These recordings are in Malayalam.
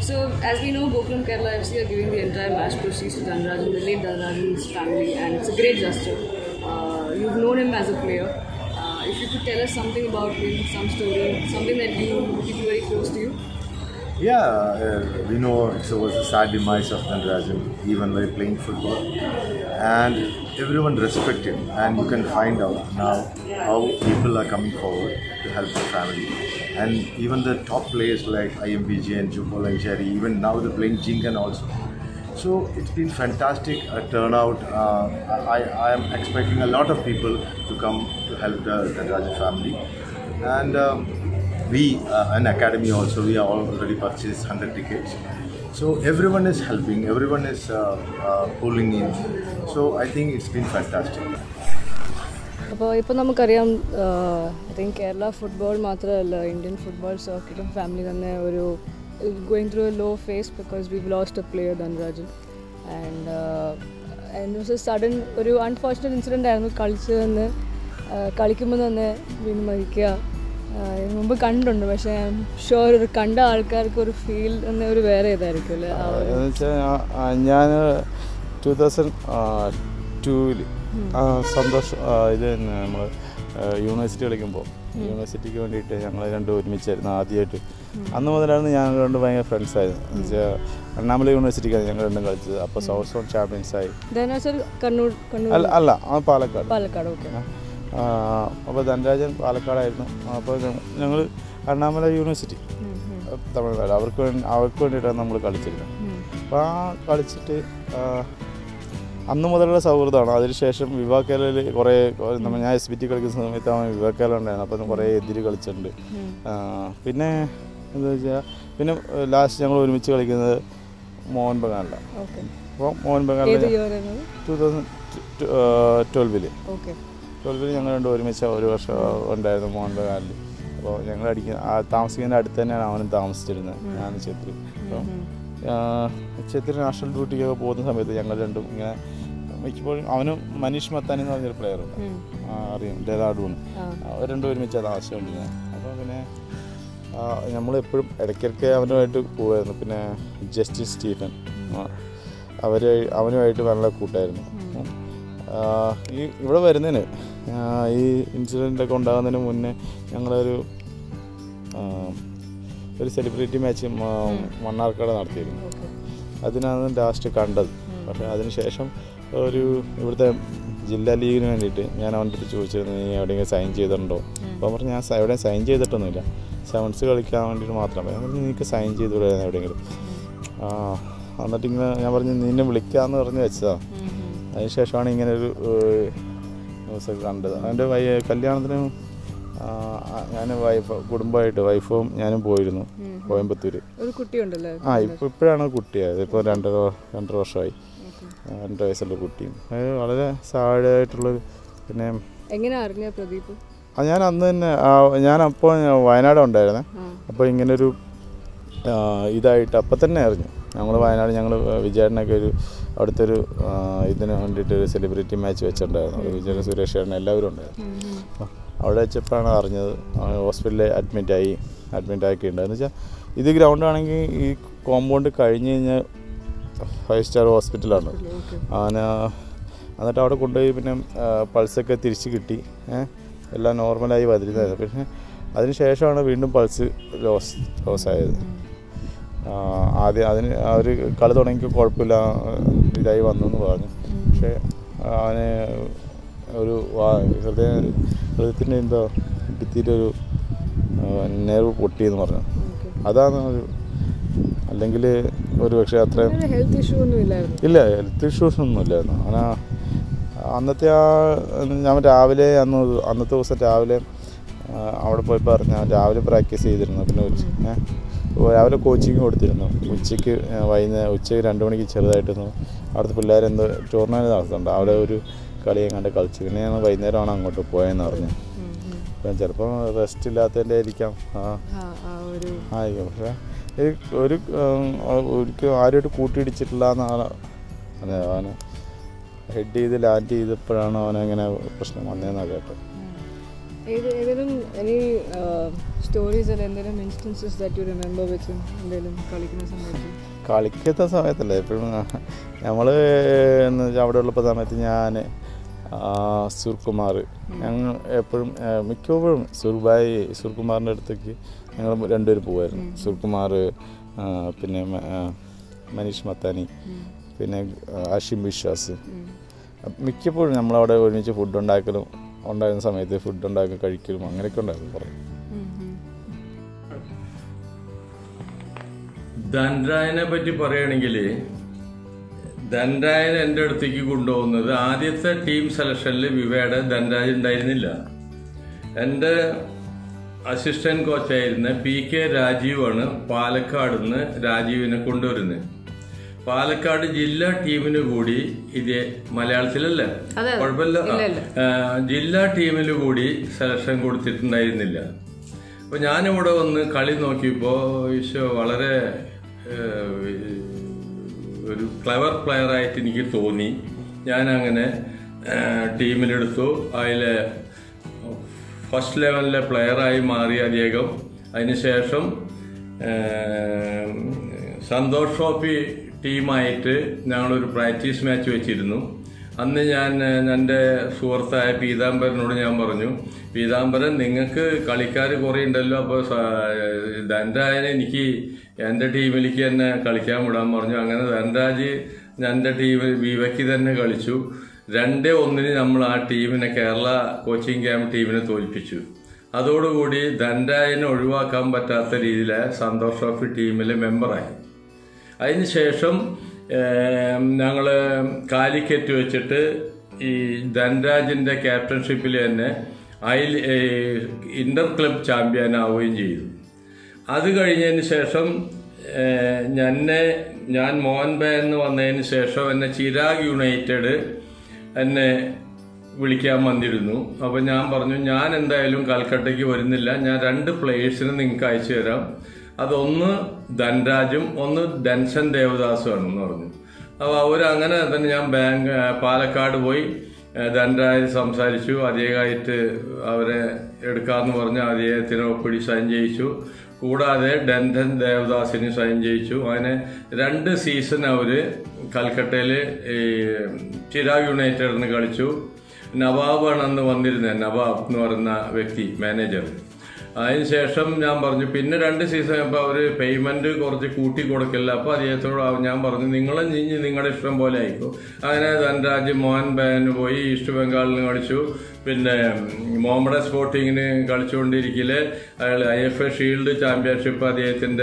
So, as we know, Gokulam Kerala FC are giving the entire match proceeds to Dhanrajan, the late Dhanrajan's family, and it's a great gesture. Uh, you've known him as a player. Uh, if you could tell us something about him, some story, something that you people very close to you. Yeah, uh, we know it was a sad demise of Nandarajan, even while playing football. And everyone respect him, and you can find out now how people are coming forward to help the family. And even the top players like IMBJ and Jupol and Jerry, even now they're playing Jingan also. So it's been fantastic uh, turnout. Uh, I, I am expecting a lot of people to come to help the Nandarajan family. And um, we, uh, an academy also, we are already purchased 100 tickets. So everyone is helping, everyone is uh, uh, pulling in. So I think it's been fantastic. അപ്പോൾ ഇപ്പോൾ നമുക്കറിയാം ഐ തിങ്ക് കേരള ഫുട്ബോൾ മാത്രമല്ല ഇന്ത്യൻ ഫുട്ബോൾ സർക്കിളും ഫാമിലി തന്നെ ഒരു going through a low phase because we lost a player Dhanrajan and and sudden ഒരു അൺഫോർച്ചുനേറ്റ് ഇൻസിഡൻ്റ് ആയിരുന്നു കളിച്ചതെന്ന് കളിക്കുമ്പോൾ തന്നെ വീണ് മരിക്കുക ആഹ് ഇതിന് മുമ്പ് കണ്ടിട്ടുണ്ട് പക്ഷേ ഐ എം ഷുവർ ഒരു കണ്ട ആൾക്കാർക്ക് ഒരു ഫീൽ എന്ന ഒരു വേറെ ഇതായിരിക്കും അല്ലേ ആ ഒരു എന്ന് വെച്ചാൽ ഞാൻ ടൂ തൗസൻഡ് ടൂവിൽ സന്തോഷ് ആ, ഇത് തന്നെ നമ്മൾ യൂണിവേഴ്സിറ്റി കളിക്കുമ്പോൾ യൂണിവേഴ്സിറ്റിക്ക് വേണ്ടിയിട്ട് ഞങ്ങൾ രണ്ടും ഒരുമിച്ചായിരുന്നു ആദ്യമായിട്ട് അന്ന് മുതലാണ് ഞങ്ങൾ രണ്ടും ഭയങ്കര ഫ്രണ്ട്സ് ആയിരുന്നു എന്ന് വെച്ചാൽ അണ്ണാമല യൂണിവേഴ്സിറ്റിക്കാണ് ഞങ്ങൾ രണ്ടും കളിച്ചത് അപ്പോൾ സൗത്ത് സോൺ ചാമ്പ്യൻസ് ആയി ധനാസർ കണ്ണൂർ കണ്ണൂർ അല്ല അല്ല ആ പാലക്കാട് പാലക്കാട് ഓക്കെ അപ്പോൾ ധനരാജൻ പാലക്കാടായിരുന്നു അപ്പോൾ ഞങ്ങൾ അണ്ണാമല യൂണിവേഴ്സിറ്റി തമിഴ്നാട് അവർക്ക് വേണ്ടി അവർക്ക് വേണ്ടിയിട്ടാണ് നമ്മൾ കളിച്ചിരുന്നത് അപ്പോൾ ആ കളിച്ചിട്ട് ആ, അന്ന് മുതലുള്ള സൗഹൃദമാണ് അതിനുശേഷം വിവാ കേരളയിൽ കുറേ നമ്മൾ ഞാൻ എസ് ബി ടി കളിക്കുന്ന സമയത്ത് അവൻ വിവാ കേരള ഉണ്ടായിരുന്നു അപ്പം കുറേ എതിര് കളിച്ചിട്ടുണ്ട് ആ, പിന്നെ എന്താ വെച്ചാൽ പിന്നെ ലാസ്റ്റ് ഞങ്ങൾ ഒരുമിച്ച് കളിക്കുന്നത് മോഹൻ ബഗാനിലാണ് ഓക്കെ അപ്പോൾ മോഹൻ ഏത് ബഗാനിൽ ഇയർ ആയിരുന്നു ടു തൗസൻഡ് ട്വൽവിൽ ഓക്കെ ട്വൽവിൽ ഞങ്ങൾ രണ്ടും ഒരുമിച്ച് ഒരു വർഷം ഉണ്ടായിരുന്നു മോഹൻ ബഗാനിൽ അപ്പോൾ ഞങ്ങൾ അടിക്കുന്ന ആ താമസിക്കുന്നതിൻ്റെ അടുത്ത് തന്നെയാണ് അവനും താമസിച്ചിരുന്നത് ഞാൻ ഛത്രി അപ്പം ഛത്രി നാഷണൽ ഡ്യൂട്ടിക്കൊക്കെ പോകുന്ന സമയത്ത് ഞങ്ങൾ രണ്ടും ഇങ്ങനെ മിക്കപ്പോഴും അവനും മനീഷ് മത്താനി എന്ന് പറഞ്ഞൊരു പ്ലെയറുണ്ട് അറിയാം ഡെറാഡൂൺ ആ. അവർ രണ്ടും ഒരുമിച്ചാണ് താമസിച്ചുകൊണ്ടിരുന്നത് അപ്പോൾ പിന്നെ നമ്മളെപ്പോഴും ഇടയ്ക്കിടയ്ക്ക് അവനുമായിട്ട് പോകുമായിരുന്നു പിന്നെ ജസ്റ്റിസ് സ്റ്റീഫൻ അവർ അവനുമായിട്ട് നല്ല കൂട്ടായിരുന്നു ഉം. ആ, ഈ ഇവിടെ വരുന്നതിന് ആ, ഈ ഇൻസിഡൻ്റ് ഒക്കെ ഉണ്ടാകുന്നതിന് മുന്നേ ഞങ്ങളൊരു ആ, ഒരു സെലിബ്രിറ്റി മാച്ച് മണ്ണാർക്കാട് നടത്തിയിരുന്നു ഓക്കെ അതിനാണ് ലാസ്റ്റ് കണ്ടത് പക്ഷേ അതിനുശേഷം ഒരു ഇവിടുത്തെ ജില്ലാ ലീഗിന് വേണ്ടിയിട്ട് ഞാൻ അവൻ്റെ അടുത്ത് ചോദിച്ചിരുന്നു നീ എവിടെയെങ്കിലും സൈൻ ചെയ്തിട്ടുണ്ടോ അപ്പോൾ പറഞ്ഞു ഞാൻ സ- എവിടെയും സൈൻ ചെയ്തിട്ടൊന്നുമില്ല സെവൻസ് കളിക്കാൻ വേണ്ടിയിട്ട് മാത്രം ഞാൻ പറഞ്ഞു നിനക്ക് സൈൻ ചെയ്തുകൂടെ എവിടെയെങ്കിലും ആ, എന്നിട്ട് ഇങ്ങനെ ഞാൻ പറഞ്ഞു നിന്നെ വിളിക്കാമെന്ന് പറഞ്ഞ് വെച്ചതാണ് അതിനുശേഷമാണ് ഇങ്ങനെ ഒരു ന്യൂസൊക്കെ കണ്ടത് അവൻ്റെ വൈ കല്യാണത്തിന് ഞാൻ വൈഫ് കുടുംബമായിട്ട് വൈഫും ഞാനും പോയിരുന്നു കോയമ്പത്തൂർ ഒരു കുട്ടിയുണ്ടല്ലേ ആ ഇപ്പോൾ ഇപ്പോഴാണ് കുട്ടിയായത് ഇപ്പോൾ രണ്ടര രണ്ടര വർഷമായി ആ, രണ്ട് വയസ്സുള്ള കുട്ടിയും അത് വളരെ സാഡായിട്ടുള്ളൊരു പിന്നെ എങ്ങനെ അറിഞ്ഞ പ്രദീപ് ആ, ഞാൻ അന്ന് തന്നെ ആ, ഞാൻ അപ്പോൾ വയനാട് ഉണ്ടായിരുന്നേ ആ. അപ്പോൾ ഇങ്ങനൊരു ആ, ഇതായിട്ട് അപ്പം തന്നെ അറിഞ്ഞു ഞങ്ങൾ വയനാട് ഞങ്ങൾ വിജയേട്ടനൊക്കെ ഒരു അവിടുത്തെ ഒരു ആ, ഇതിന് വേണ്ടിയിട്ട് ഒരു സെലിബ്രിറ്റി മാച്ച് വെച്ചിട്ടുണ്ടായിരുന്നു വിജയൻ സുരേഷ് ചേട്ടൻ എല്ലാവരും ഉണ്ടായിരുന്നു അപ്പോൾ അവിടെ വെച്ചപ്പോഴാണ് അറിഞ്ഞത് ഹോസ്പിറ്റലിൽ അഡ്മിറ്റായി അഡ്മിറ്റ് ആക്കിയിട്ടുണ്ട് എന്ന് വെച്ചാൽ ഇത് ഗ്രൗണ്ടാണെങ്കിൽ ഈ കോമ്പൗണ്ട് കഴിഞ്ഞ് കഴിഞ്ഞാൽ ഫൈവ് സ്റ്റാർ ഹോസ്പിറ്റലാണ് ഓക്കെ അവന് എന്നിട്ട് അവിടെ കൊണ്ടുപോയി പിന്നെ ആ, പൾസൊക്കെ തിരിച്ച് കിട്ടി ഏ? എല്ലാം നോർമലായി വരുന്നതായിരുന്നു പിന്നെ അതിന് ശേഷമാണ് വീണ്ടും പൾസ് ലോസ് ലോസ് ആയത് ആ, ആദ്യം അതിന് അവർ കളി തുടങ്ങിയപ്പോൾ കുഴപ്പമില്ല ആ, ഇതായി വന്നു എന്ന് പറഞ്ഞു പക്ഷേ അവന് ഒരു വാ- ഹൃദയ ഹൃദയത്തിൻ്റെ എന്തോ ഭിത്തിയുടെ ഒരു നെർവ് പൊട്ടിയെന്ന് പറഞ്ഞു അതാണ് ഒരു അല്ലെങ്കിൽ ഒരു പക്ഷേ അത്രയും ഹെൽത്ത് ഇഷ്യൂ ഒന്നും ഇല്ലായിരുന്നു ഇല്ല ഹെൽത്ത് ഇഷ്യൂസ് ഒന്നും ഇല്ലായിരുന്നു അങ്ങനെ അന്നത്തെ ആ ഞാൻ രാവിലെ അന്ന് അന്നത്തെ ദിവസം രാവിലെ ആ, അവിടെ പോയി പറഞ്ഞ രാവിലെ പ്രാക്ടീസ് ചെയ്തിരുന്നു പിന്നെ ഉച്ച ഏ, ഓ, രാവിലെ കോച്ചിങ് കൊടുത്തിരുന്നു ഉച്ചയ്ക്ക് ഏ, വൈകുന്നേരം ഉച്ചയ്ക്ക് രണ്ട് മണിക്ക് ചെറുതായിട്ടൊന്ന് അവിടുത്തെ പിള്ളേരെന്തോ ടൂർണമെൻറ്റ് നടത്തുന്നുണ്ട് അവിടെ ഒരു കളി എങ്ങാണ്ട് കളിച്ചു പിന്നെ ഞാൻ വൈകുന്നേരമാണ് അങ്ങോട്ട് പോയെന്ന് പറഞ്ഞു അപ്പം ചിലപ്പോൾ റെസ്റ്റ് ഇല്ലാത്തതിൻ്റെ ആയിരിക്കാം ആ ആ ആ ഒരു ആയിരിക്കും പക്ഷേ ഈ ഒരു ഉം, ഒരിക്കലും ആരുമായിട്ട് കൂട്ടിയിടിച്ചിട്ടില്ല എന്നാണ് അതെ അവന് ഹെഡ് ചെയ്ത് ലാൻഡ് ചെയ്തപ്പോഴാണ് അവനങ്ങനെ പ്രശ്നം വന്നതെന്നാണ് കേട്ടത് ഏത് ഏതെങ്കിലും എനി സ്റ്റോറീസ് അല്ല എന്തെങ്കിലും instances that you remember with എന്തെങ്കിലും കളിക്കുന്ന സമയത്ത് കളിക്കുന്ന സമയത്തല്ല എപ്പോഴും നമ്മൾ എന്ന് വെച്ചാൽ അവിടെ ഉള്ളപ്പോൾ സമയത്ത് ഞാൻ സുർകുമാർ ഞങ്ങൾ എപ്പോഴും ആ, മിക്കപ്പോഴും സുർബായി സുർകുമാറിൻ്റെ അടുത്തേക്ക് ഞങ്ങൾ രണ്ടുപേരും പോകുമായിരുന്നു സുർകുമാർ ആ, പിന്നെ മ- ആ, മനീഷ് മത്താനി പിന്നെ ആ, ആഷിം വിശ്വാസ് മിക്കപ്പോഴും നമ്മളവിടെ ഒരുമിച്ച് ഫുഡ് ഉണ്ടാക്കലും ഉണ്ടായിരുന്ന സമയത്ത് ഫുഡ് ഉണ്ടാക്കി കഴിക്കലും അങ്ങനെയൊക്കെ ഉണ്ടായിരുന്നു കുറേ ധൻരായനെ പറ്റി പറയുകയാണെങ്കിൽ ധൻരായൻ എൻ്റെ അടുത്തേക്ക് കൊണ്ടുപോകുന്നത് ആദ്യത്തെ ടീം സെലക്ഷനിൽ വിവയുടെ ധൻരാജ് ഉണ്ടായിരുന്നില്ല എൻ്റെ അസിസ്റ്റന്റ് കോച്ചായിരുന്ന പി കെ രാജീവാണ് പാലക്കാട് നിന്ന് രാജീവിനെ കൊണ്ടുവരുന്നത് പാലക്കാട് ജില്ലാ ടീമിന് കൂടി ഇതേ മലയാളത്തിലല്ലേ അതെ. കുഴപ്പമില്ല ഇല്ല, ഇല്ല. ആ, ജില്ലാ ടീമിന് കൂടി സെലക്ഷൻ കൊടുത്തിട്ടുണ്ടായിരുന്നില്ല അപ്പൊ ഞാനിവിടെ വന്ന് കളി നോക്കിയപ്പോ ഈശോ വളരെ ഏഹ്, ഒരു ക്ലവർ പ്ലെയർ ആയിട്ട് എനിക്ക് തോന്നി ഞാൻ അങ്ങനെ ടീമിലെടുത്തു അതിലെ ഫസ്റ്റ് ലെവലിലെ പ്ലെയറായി മാറി അദ്ദേഹം അതിനുശേഷം ഏഹ്, സന്തോഷ് ട്രോഫി ടീമായിട്ട് ഞങ്ങളൊരു പ്രാക്ടീസ് മാച്ച് വെച്ചിരുന്നു അന്ന് ഞാൻ ഏഹ്, എൻ്റെ സുഹൃത്തായ പീതാംബരനോട് ഞാൻ പറഞ്ഞു പീതാംബരൻ നിങ്ങൾക്ക് കളിക്കാർ കുറേ ഉണ്ടല്ലോ അപ്പോൾ ധനരാജനെ എനിക്ക് എൻ്റെ ടീമിലേക്ക് തന്നെ കളിക്കാൻ വിടാൻ പറഞ്ഞു അങ്ങനെ ധനരാജ് എൻ്റെ ടീമിൽ വിവയ്ക്ക് തന്നെ കളിച്ചു രണ്ടേ ഒന്നിന് നമ്മൾ ആ ടീമിനെ കേരള കോച്ചിങ് ക്യാമ്പ് ടീമിനെ തോൽപ്പിച്ചു അതോടുകൂടി ധനരാജനെ ഒഴിവാക്കാൻ പറ്റാത്ത രീതിയിൽ സന്തോഷ് ട്രോഫി ടീമിലെ മെമ്പറായി അതിനുശേഷം ഞങ്ങൾ കാലിക്കറ്റ് വെച്ചിട്ട് ഈ ധൻരാജിന്റെ ക്യാപ്റ്റൻഷിപ്പിൽ തന്നെ അയൽ ഇന്റർ ക്ലബ് ചാമ്പ്യൻ ആവുകയും ചെയ്തു അത് കഴിഞ്ഞതിന് ശേഷം ഏഹ്, എന്നെ ഞാൻ മോഹൻ ബേ എന്ന് വന്നതിന് ശേഷം എന്നെ ചിരാഗ് യുണൈറ്റഡ് എന്നെ വിളിക്കാൻ വന്നിരുന്നു അപ്പോൾ ഞാൻ പറഞ്ഞു ഞാൻ എന്തായാലും കൽക്കട്ടയ്ക്ക് വരുന്നില്ല ഞാൻ രണ്ട് പ്ലേയേഴ്സിനെ നിങ്ങൾക്ക് അയച്ചു തരാം അതൊന്ന് ധൻരാജും ഒന്ന് ധൻസൻ ദേവദാസുമാണെന്ന് പറഞ്ഞു അപ്പോൾ അവരങ്ങനെ തന്നെ ഞാൻ ബാങ്ക് ആ, പാലക്കാട് പോയി ആ, ധൻരാജ് സംസാരിച്ചു അദ്ദേഹമായിട്ട് അവരെ എടുക്കാമെന്ന് പറഞ്ഞ് അദ്ദേഹത്തിന് ഒപ്പിടി സൈൻ ചെയ്യിച്ചു കൂടാതെ ഡൻധൻ ദേവദാസിന് സൈൻ ചെയ്യിച്ചു അങ്ങനെ രണ്ട് സീസൺ അവര് കൽക്കട്ടയിൽ ഈ ചിരാഗ് യുണൈറ്റഡിന് കളിച്ചു നവാബാണ് അന്ന് വന്നിരുന്നത് നവാബ് എന്ന് പറയുന്ന വ്യക്തി മാനേജർ അതിനുശേഷം ഞാൻ പറഞ്ഞു പിന്നെ രണ്ട് സീസൺ ആയപ്പോൾ അവർ പേയ്മെന്റ് കുറച്ച് കൂട്ടി കൊടുക്കില്ല അപ്പോൾ അദ്ദേഹത്തോട് ആ- ഞാൻ പറഞ്ഞു നിങ്ങളും ഇനി നിങ്ങളുടെ ഇഷ്ടം പോലെ ആയിക്കോ അങ്ങനെ ധനരാജ് മോഹൻ ബാന് പോയി ഈസ്റ്റ് ബംഗാളിന് കളിച്ചു പിന്നെ മോമഡ സ്പോർട്ടിങ്ങിന് കളിച്ചുകൊണ്ടിരിക്കല് അയാൾ I F A shield championship അദ്ദേഹത്തിന്റെ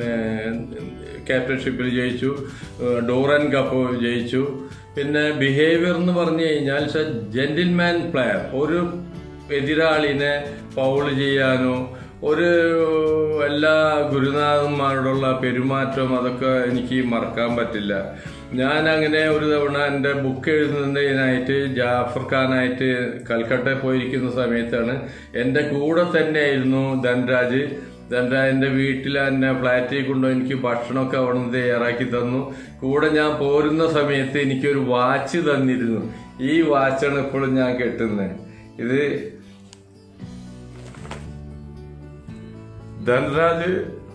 ക്യാപ്റ്റൻഷിപ്പിൽ ജയിച്ചു ഏഹ് ഡോറൻ കപ്പ് ജയിച്ചു പിന്നെ ബിഹേവിയർ എന്ന് പറഞ്ഞു കഴിഞ്ഞാൽ ജെന്റിൽമാൻ പ്ലെയർ ഒരു എതിരാളിനെ ഫൗൾ ചെയ്യാനോ ഒരു എല്ലാ ഗുരുനാഥന്മാരോടുള്ള പെരുമാറ്റം അതൊക്കെ എനിക്ക് മറക്കാൻ പറ്റില്ല ഞാൻ അങ്ങനെ ഒരു തവണ എൻ്റെ ബുക്ക് എഴുതുന്നതിനായിട്ട് ജാഫർ ഖാനായിട്ട് കൽക്കട്ടയിൽ പോയിരിക്കുന്ന സമയത്താണ് എൻ്റെ കൂടെ തന്നെയായിരുന്നു ധൻരാജ് ധൻരാജിന്റെ വീട്ടിൽ എന്നെ ഫ്ലാറ്റിൽ കൊണ്ടുപോയി എനിക്ക് ഭക്ഷണമൊക്കെ അവിടെ നിന്ന് തയ്യാറാക്കി തന്നു കൂടെ ഞാൻ പോരുന്ന സമയത്ത് എനിക്കൊരു വാച്ച് തന്നിരുന്നു ഈ വാച്ചാണ് ഇപ്പോഴും ഞാൻ കെട്ടുന്നത് ഇത് ധൻരാജ്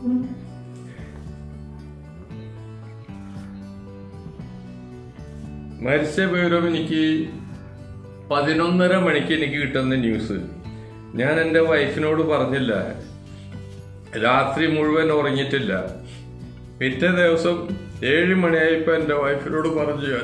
മരിച്ച വിവരം എനിക്ക് പതിനൊന്നര മണിക്ക് എനിക്ക് കിട്ടുന്ന ന്യൂസ് ഞാൻ എൻ്റെ വൈഫിനോട് പറഞ്ഞില്ല രാത്രി മുഴുവൻ ഉറങ്ങിയിട്ടില്ല പിറ്റേ ദിവസം ഏഴ് മണിയായപ്പോൾ എൻ്റെ വൈഫിനോട് പറഞ്ഞു ഞാൻ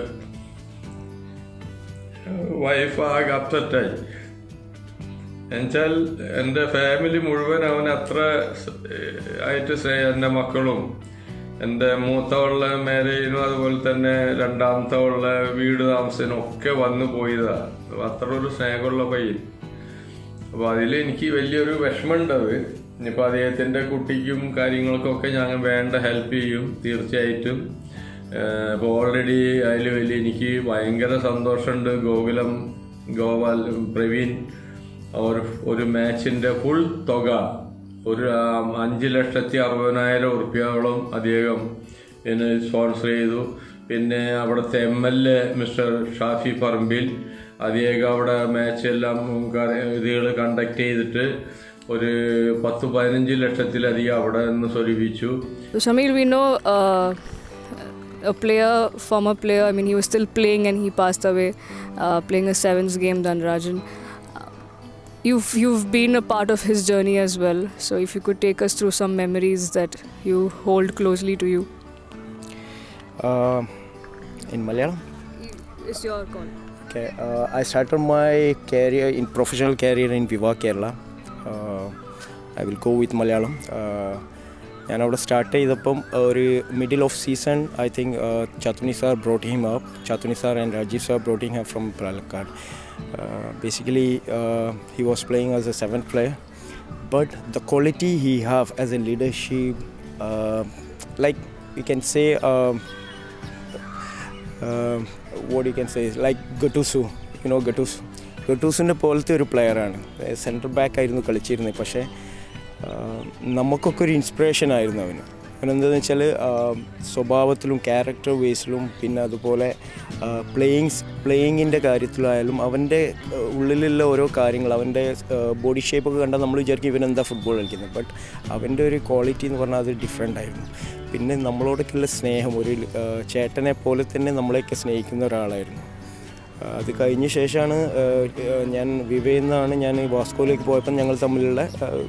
വൈഫ് ആകെ അപ്സെറ്റായി എന്നുവെച്ചാൽ എൻ്റെ ഫാമിലി മുഴുവൻ അവൻ അത്ര സ്- ആയിട്ട് സ്നേഹം എൻ്റെ മക്കളും എൻ്റെ മൂത്തവളുടെ മാരേജിനും അതുപോലെ തന്നെ രണ്ടാമത്തവളുടെ വീട് താമസത്തിനും ഒക്കെ വന്നു പോയതാ അത്ര ഒരു സ്നേഹമുള്ള പയ്യൻ അപ്പോൾ അതിൽ എനിക്ക് വലിയൊരു വിഷമമുണ്ട് അത് ഇനിയിപ്പോൾ അദ്ദേഹത്തിൻ്റെ കുട്ടിക്കും കാര്യങ്ങൾക്കൊക്കെ ഞങ്ങൾ വേണ്ട ഹെൽപ്പ് ചെയ്യും തീർച്ചയായിട്ടും ഇപ്പോൾ ഓൾറെഡി അതിൽ വലിയ എനിക്ക് ഭയങ്കര സന്തോഷമുണ്ട് ഗോകുലം ഗോപാൽ പ്രവീൺ ഒരു ഒരു മാച്ചിൻ്റെ ഫുൾ തുക ഒരു ആ, അഞ്ച് ലക്ഷത്തി അറുപതിനായിരം ഉറുപ്പ്യോളം അദ്ദേഹം പിന്നെ സ്പോൺസർ ചെയ്തു പിന്നെ അവിടുത്തെ M L A mister Shafi Parambil അതിവേഗം അവിടെ മാച്ച് എല്ലാം ഇതുകൾ കണ്ടക്ട് ചെയ്തിട്ട് ഒരു പത്ത് പതിനഞ്ച് ലക്ഷത്തിലധികം അവിടെ നിന്ന് സ്വരൂപിച്ചു So Shamil, we know uh, a player, former player. I mean, he was still playing and he passed away, uh, playing a sevens game. Dhanrajan. Uh, You've you've been a part of his journey as well. So if you could take us through some memories that you hold closely to you. Uh, in Malayalam. It's your call. Okay, uh, I started my career in professional career in Viva Kerala. Uh, I will go with Malayalam. Uh, ഞാൻ അവിടെ സ്റ്റാർട്ട് ചെയ്തപ്പം ഒരു middle of season I think Chathunni sir brought him up Chathunni sir and Rajeev sir brought him from Palakkad basically he was playing as a seven player but the quality he have as a leadership like you can say what you can say like Gattuso you know Gattuso ഗട്ടൂസിൻ്റെ പോലത്തെ ഒരു പ്ലെയറാണ് സെൻട്രൽ ബാക്ക് ആയിരുന്നു കളിച്ചിരുന്നത് പക്ഷേ ആഹ് നമുക്കൊക്കെ ഒരു ഇൻസ്പിറേഷൻ ആയിരുന്നു അവന് അവനെന്താണെന്ന് വെച്ചാൽ സ്വഭാവത്തിലും ക്യാരക്ടർ വേസിലും പിന്നെ അതുപോലെ പ്ലേയിങ്സ് പ്ലേയിങ്ങിൻ്റെ കാര്യത്തിലായാലും അവൻ്റെ ആഹ് ഉള്ളിലുള്ള ഓരോ കാര്യങ്ങൾ അവൻ്റെ ബോഡി ഷേപ്പൊക്കെ കണ്ടാൽ നമ്മൾ വിചാരിക്കും ഇവൻ എന്താ ഫുട്ബോൾ കളിക്കുന്നത് ബട്ട് അവൻ്റെ ഒരു ക്വാളിറ്റി എന്ന് പറഞ്ഞാൽ അത് ഡിഫറെൻ്റ് ആയിരുന്നു പിന്നെ നമ്മളോടൊക്കെയുള്ള സ്നേഹം ഒരു ആഹ് ചേട്ടനെ പോലെ തന്നെ നമ്മളെയൊക്കെ സ്നേഹിക്കുന്ന ഒരാളായിരുന്നു ആ, അത് കഴിഞ്ഞ ശേഷമാണ് ഞാൻ വിവയിൽ നിന്നാണ് ഞാൻ വാസ്കോയിലേക്ക് പോയപ്പോൾ ഞങ്ങൾ തമ്മിലുള്ള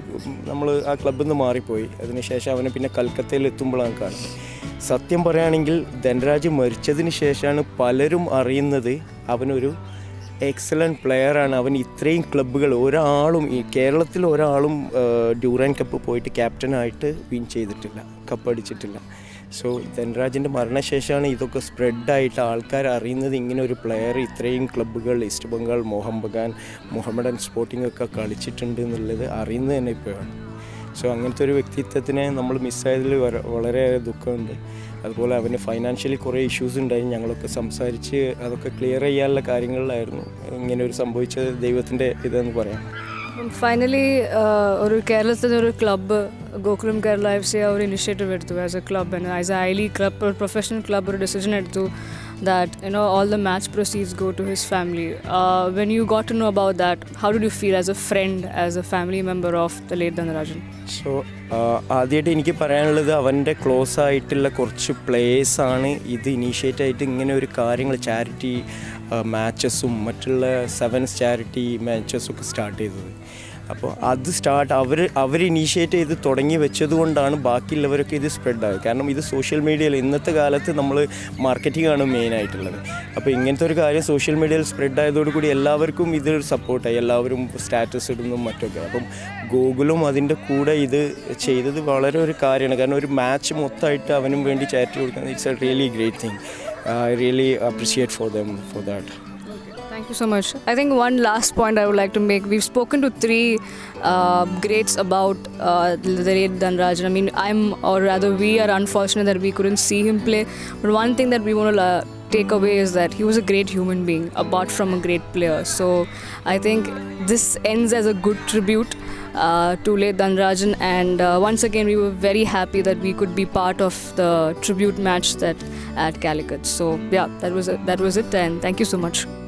നമ്മൾ ആ ക്ലബ്ബിൽ നിന്ന് മാറിപ്പോയി അതിനുശേഷം അവനെ പിന്നെ കൽക്കത്തയിൽ എത്തുമ്പോഴാണ് കാണുന്നത് സത്യം പറയുകയാണെങ്കിൽ ധനരാജ് മരിച്ചതിന് ശേഷമാണ് പലരും അറിയുന്നത് അവനൊരു എക്സലൻറ്റ് പ്ലെയറാണ് അവൻ ഇത്രയും ക്ലബ്ബുകൾ ഒരാളും ഈ കേരളത്തിൽ ഒരാളും ഡ്യൂറാൻ കപ്പ് പോയിട്ട് ക്യാപ്റ്റനായിട്ട് വിൻ ചെയ്തിട്ടില്ല കപ്പ് അടിച്ചിട്ടില്ല സോ ധനരാജിൻ്റെ മരണശേഷമാണ് ഇതൊക്കെ സ്പ്രെഡായിട്ട് ആൾക്കാർ അറിയുന്നത് ഇങ്ങനെ ഒരു പ്ലെയർ ഇത്രയും ക്ലബ്ബുകൾ ഈസ്റ്റ് ബംഗാൾ മോഹൻ ബഗാൻ മുഹമ്മദൻ സ്പോർട്ടിംഗ് ഒക്കെ കളിച്ചിട്ടുണ്ട് എന്നുള്ളത് അറിയുന്നത് തന്നെ ഇപ്പോഴാണ് സോ അങ്ങനത്തെ ഒരു വ്യക്തിത്വത്തിനെ നമ്മൾ മിസ്സായതിൽ വര- വളരെയേറെ ദുഃഖമുണ്ട് അതുപോലെ അവന് ഫൈനാൻഷ്യലി കുറേ ഇഷ്യൂസ് ഉണ്ടായി ഞങ്ങളൊക്കെ സംസാരിച്ച് അതൊക്കെ ക്ലിയർ ചെയ്യാനുള്ള കാര്യങ്ങളിലായിരുന്നു ഇങ്ങനെ ഒരു സംഭവിച്ചത് ദൈവത്തിൻ്റെ ഇതെന്ന് പറയാം ഫൈനലി ഒരു കേരളത്തിൽ ഒരു club Gokulam Kerala F C ഒരു ഇനിഷ്യേറ്റീവ് എടുത്തു as a club as a I League club ഒരു പ്രൊഫഷണൽ ക്ലബ് ഒരു ഡിസിഷൻ എടുത്തു that you know all the match proceeds go to his family. Uh, when you got to know about that, how did you feel as a friend, as a family member of the late Dhanarajan? So ആദ്യമായിട്ട് എനിക്ക് പറയാനുള്ളത് അവൻ്റെ ക്ലോസ് ആയിട്ടുള്ള കുറച്ച് പ്ലേയേഴ്സാണ് ഇത് ഇനീഷ്യേറ്റ് ആയിട്ട് ഇങ്ങനെ ഒരു കാര്യങ്ങൾ ചാരിറ്റി മാച്ചസും മറ്റുള്ള സെവൻസ് ചാരിറ്റി മാച്ചസും ഒക്കെ സ്റ്റാർട്ട് ചെയ്തത് അപ്പോൾ അത് സ്റ്റാർട്ട് അവർ അവർ ഇനീഷ്യേറ്റ് ചെയ്ത് തുടങ്ങി വെച്ചത് കൊണ്ടാണ് ബാക്കിയുള്ളവരൊക്കെ ഇത് സ്പ്രെഡ് ആയത് കാരണം ഇത് സോഷ്യൽ മീഡിയയിൽ ഇന്നത്തെ കാലത്ത് നമ്മൾ മാർക്കറ്റിംഗ് ആണ് മെയിൻ ആയിട്ടുള്ളത് അപ്പോൾ ഇങ്ങനത്തെ ഒരു കാര്യം സോഷ്യൽ മീഡിയയിൽ സ്പ്രെഡ് ആയതോടുകൂടി എല്ലാവർക്കും ഇത് സപ്പോർട്ടായി എല്ലാവരും സ്റ്റാറ്റസ് ഇടുന്നതും മറ്റൊക്കെ അപ്പം ഗൂഗിളും അതിൻ്റെ കൂടെ ഇത് ചെയ്തത് വളരെ ഒരു കാര്യമാണ് കാരണം ഒരു മാച്ച് മൊത്തമായിട്ട് അവനും വേണ്ടി ചാറ്റ് കൊടുക്കുന്നത് it's a really great thing I really appreciate for them for that Thank you so much. I think one last point I would like to make. We've spoken to three uh, greats about uh, the late Dhanrajan. I mean, I'm, or rather, we are unfortunate that we couldn't see him play. But one thing that we want to uh, take away is that he was a great human being, apart from a great player. So I think this ends as a good tribute. Uh, to late Dhanrajan, and uh, once again, we were very happy that we could be part of the tribute match that at Calicut. So yeah, that was it, that was it, and thank you so much.